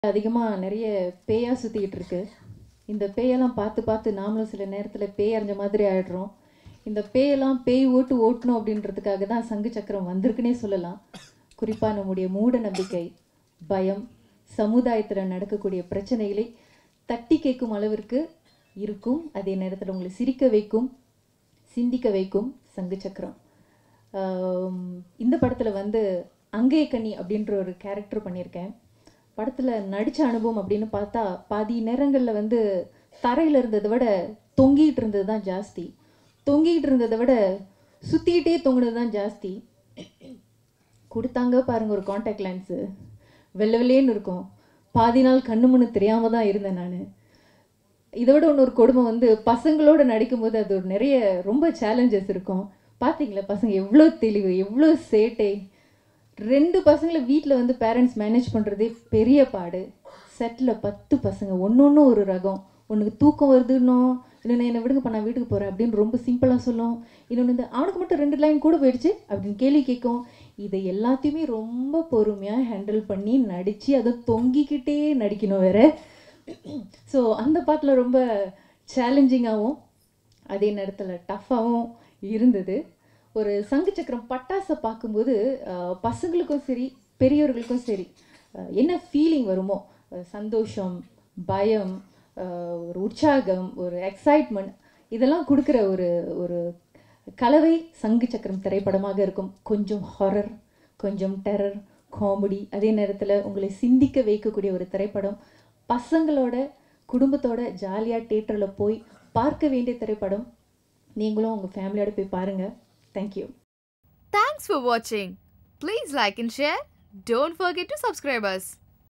அதிகமாக நிறைய பேயாக சுற்றிக்கிட்டு இருக்கு இந்த பேயெல்லாம் பார்த்து பார்த்து நாமளும் சில நேரத்தில் பேய் அறிஞ்ச மாதிரி ஆயிடுறோம் இந்த பேயெல்லாம் பேய் ஓட்டு ஓட்டணும் அப்படின்றதுக்காக தான் சங்கு சக்கரம் வந்திருக்குன்னே சொல்லலாம் குறிப்பாக நம்முடைய மூட நம்பிக்கை பயம் சமுதாயத்தில் நடக்கக்கூடிய பிரச்சனைகளை தட்டி கேட்கும் அளவிற்கு இருக்கும் அதே நேரத்தில் உங்களை சிரிக்க வைக்கும் சிந்திக்க வைக்கும் சங்கு சக்கரம் ஆம், இந்த படத்தில் வந்து அங்கே கனி அப்படின்ற ஒரு கேரக்டர் பண்ணியிருக்கேன் படத்தில் நடித்த அனுபவம் அப்படின்னு பார்த்தா பாதி நேரங்களில் வந்து தரையில் இருந்ததை விட தொங்கிட்டு இருந்தது தான் ஜாஸ்தி தொங்கிட்டு இருந்ததை விட சுற்றிக்கிட்டே தொங்குனது தான் ஜாஸ்தி கொடுத்தாங்க பாருங்க ஒரு காண்டாக்ட் லென்ஸு வெள்ளை வெள்ளேன்னு இருக்கும் பாதி நாள் கண்ணு முன்னு தெரியாமல் தான் இருந்தேன் நான் இதை விட இன்னொரு கொடுமை வந்து பசங்களோட நடிக்கும்போது அது ஒரு நிறைய ரொம்ப சேலஞ்சஸ் இருக்கும் பார்த்தீங்களா பசங்க எவ்வளோ தெளிவு எவ்வளோ சேட்டை ரெண்டு பசங்களை வீட்டில் வந்து பேரண்ட்ஸ் மேனேஜ் பண்ணுறதே பெரிய பாடு செட்டில் பத்து பசங்க ஒன்று ஒன்று ஒரு ரகம் ஒன்றுக்கு தூக்கம் வருதுன்னும் இன்னொன்று என்னை விடுங்கப்பா நான் வீட்டுக்கு போகிறேன் அப்படின்னு ரொம்ப சிம்பிளாக சொல்லும் இன்னொன்று வந்து அவனுக்கு மட்டும் ரெண்டு லைன் கூட போயிடுச்சு அப்படின்னு கேள்வி கேட்கும் இதை எல்லாத்தையுமே ரொம்ப பொறுமையாக ஹேண்டில் பண்ணி நடித்து அதை தொங்கிக்கிட்டே நடிக்கணும் வேற ஸோ அந்த பாட்டில் ரொம்ப சேலஞ்சிங்காகவும் அதே நேரத்தில் டஃப்பாகவும் இருந்தது ஒரு சங்கு சக்கரம் பட்டாசை பார்க்கும்போது ஆஹ், பசங்களுக்கும் சரி பெரியவர்களுக்கும் சரி ஆஹ், என்ன ஃபீலிங் வருமோ ஆஹ், சந்தோஷம் பயம் ஆஹ், ஒரு உற்சாகம் ஒரு எக்ஸைட்மெண்ட் இதெல்லாம் கொடுக்குற ஒரு ஒரு கலவை சங்கு சக்கரம் திரைப்படமாக இருக்கும் கொஞ்சம் ஹாரர் கொஞ்சம் டெரர் காமெடி அதே நேரத்தில் உங்களை சிந்திக்க வைக்கக்கூடிய ஒரு திரைப்படம் பசங்களோட குடும்பத்தோட ஜாலியாக தேட்டரில் போய் பார்க்க வேண்டிய திரைப்படம் நீங்களும் உங்கள் ஃபேமிலியோட போய் பாருங்கள் thank you Thanks for watching. Please like and share. Don't forget to subscribe us.